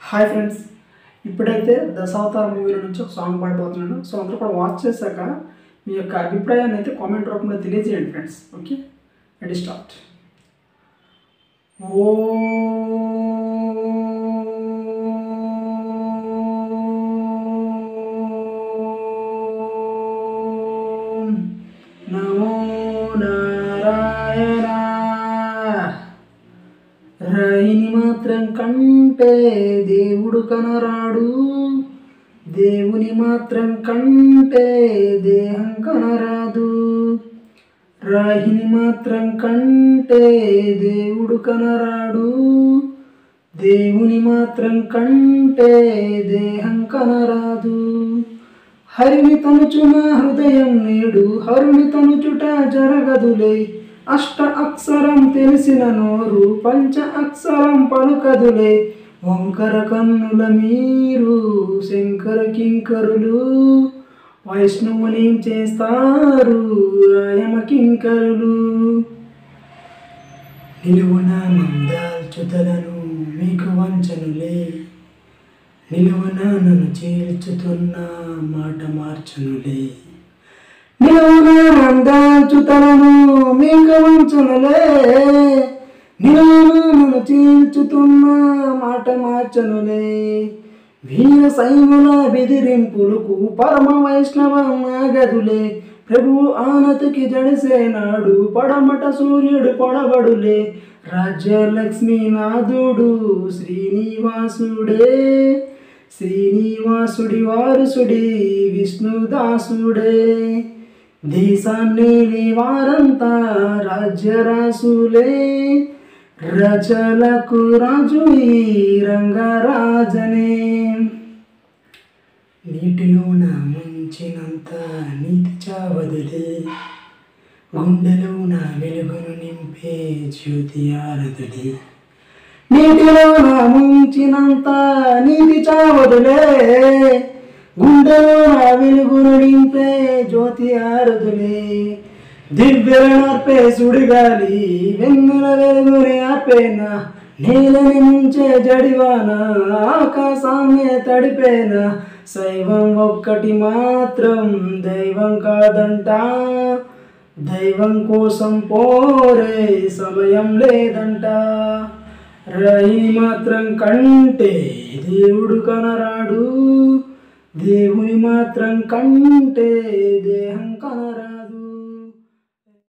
hi friends ఇప్పుడైతే దశావతార మూవీలో నుంచి ఒక సాంగ్ పాడబోతున్నాను సో అందరూ కూడా వాచ్ చేశాక మీ యొక్క అభిప్రాయాన్ని అయితే కామెంట్ రూపంలో తెలియజేయండి ఫ్రెండ్స్ ఓకే రెడీ స్టార్ట్ ఓ నమో నారాయణ రాయిని మాత్రం కంటే దేవుడు కనరాడు దేవుని మాత్రం కంటే దేహం కనరాదు రాహిని మాత్రం కంటే దేవుడు కనరాడు దేవుని మాత్రం కంటే దేహం కనరాదు హరిని తనుచున హృదయం నేడు హరుని తనుచుట జరగదులే అష్ట అక్షరం తెలిసిన నోరు పంచ అక్షరం పలుకదులే వంకర కన్నుల మీరు శంకర కింకరులు వైష్ణవుని చేస్తారు ఆయమ కింకరులు నిలువున మందాల్చుతలను మీకు వంచనులే నిలువున నన్ను చీల్చుతున్న మాట మార్చనులే నిలువున మందాల్చుతలను మీకు వంచనులే నిలువున నన్ను చీల్చుతున్న మాట మార్చనులే వీర సైముల బెదిరింపులకు పరమ వైష్ణవ గదులే ప్రభు ఆనతికి జడిసేనాడు పడమట సూర్యుడు పొడబడులే రాజ్యలక్ష్మీనాథుడు శ్రీనివాసుడే శ్రీనివాసుడి వారసుడి విష్ణుదాసుడే దేశాన్ని వారంతా రాజ్యరాసులే రచలకు రాజు ఈ రంగరాజనే నీటిలోన ముంచినంత నీతి చావదులే గుండెలోన వెలుగును నింపే జ్యోతి ఆరదులే నీటిలోన ముంచినంత నీతి చావదులే గుండెలోన వెలుగును నింపే జ్యోతి ఆరదులే దివ్యనర్పే సుడిగాలి వెన్నుల వెలుగుని ఆపేన నేలని ముంచే జడివాన ఆకాశాన్నే తడిపేన శైవం ఒక్కటి మాత్రం దైవం కాదంట దైవం కోసం పోరే సమయం లేదంట రాయి మాత్రం కంటే దేవుడు కనరాడు దేవుని మాత్రం కంటే దేహం కనరాడు